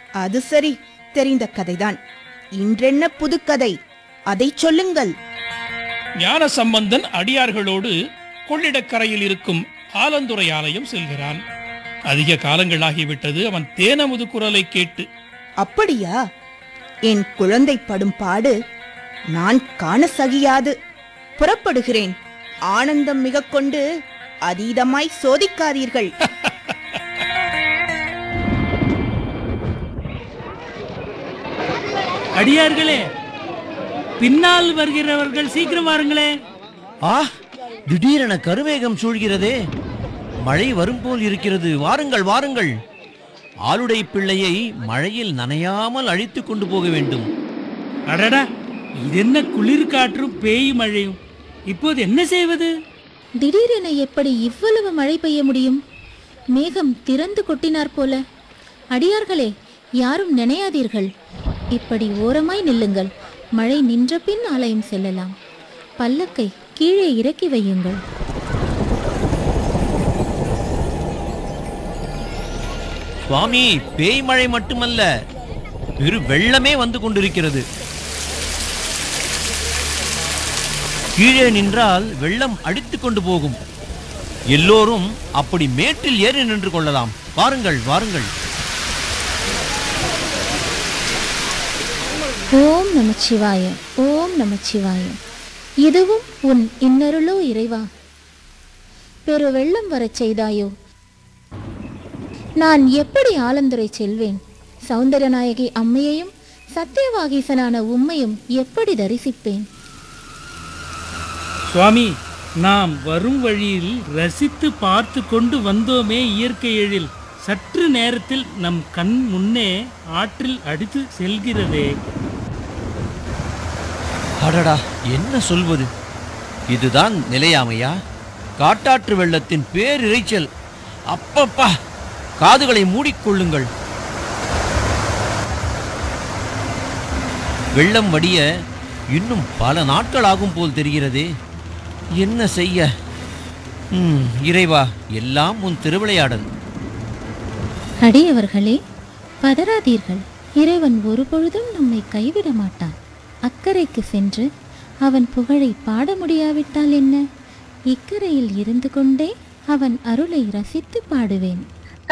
அது சரி தெரிந்த கதைதான் இன்றென்ன புதுக்கதை அதைச் சொல்லுங்கள் ஞான சம்பந்தன் அடியார்களோடு கொள்ளிடக்கரையில் இருக்கும் ஆலந்துறை ஆலயம் செல்கிறான் அதிக காலங்களாகிவிட்டது அவன் தேனமுது குரலை கேட்டு அப்படியா என் குழந்தை படும் பாடு நான் காண சகியாது புறப்படுகிறேன் ஆனந்தம் மிக கொண்டு அதீதமாய் சோதிக்காதீர்கள் அடியார்களே பின்னால் வருகிறவர்கள் சீக்கிரம் வாருங்களே ஆ திடீரென கருவேகம் சூழ்கிறதே மழை வரும் போல் இருக்கிறது வாருங்கள் வாருங்கள் ஆளுடை பிள்ளையை மழையில் நனையாமல் அழித்து கொண்டு போக வேண்டும் அடடா இது என்ன குளிர் காற்றும் பேய் மழையும் இப்போது என்ன செய்வது திடீரென எப்படி இவ்வளவு மழை பெய்ய முடியும் மேகம் திறந்து கொட்டினார் போல அடியார்களே யாரும் நினையாதீர்கள் இப்படி ஓரமாய் நில்லுங்கள் மழை நின்ற பின் ஆலயம் செல்லலாம் பல்லக்கை கீழே இறக்கி வையுங்கள் சுவாமி பேய் மழை மட்டுமல்ல பெரு வெள்ளமே வந்து கொண்டிருக்கிறது கீழே நின்றால் வெள்ளம் அடித்துக் கொண்டு போகும் எல்லோரும் அப்படி மேட்டில் ஏறி நின்று கொள்ளலாம் வாருங்கள் வாருங்கள் ஓம் நமச்சிவாய ஓம் நமச்சிவாய இதுவும் உன் இன்னருளோ இறைவா பெரு வெள்ளம் வரச் செய்தாயோ நான் எப்படி ஆலந்துரை செல்வேன் சௌந்தரநாயகி அம்மையையும் சத்தியவாகீசனான உம்மையும் எப்படி தரிசிப்பேன் சுவாமி நாம் வரும் வழியில் ரசித்து பார்த்து கொண்டு வந்தோமே இயற்கை எழில் சற்று நேரத்தில் நம் கண் முன்னே ஆற்றில் அடித்து செல்கிறதே அடடா என்ன சொல்வது இதுதான் நிலையாமையா காட்டாற்று வெள்ளத்தின் பேரிரைச்சல் அப்பப்பா காதுகளை மூடிக்கொள்ளுங்கள் வெள்ளம் வடிய இன்னும் பல நாட்கள் ஆகும் போல் தெரிகிறதே என்ன செய்ய ம், இறைவா எல்லாம் உன் திருவிளையாடல் அடியவர்களே பதறாதீர்கள் இறைவன் ஒருபொழுதும் நம்மை கைவிட மாட்டான் அக்கறைக்கு சென்று அவன் புகழை பாட முடியாவிட்டால் என்ன இக்கரையில் இருந்து கொண்டே அவன் அருளை ரசித்து பாடுவேன்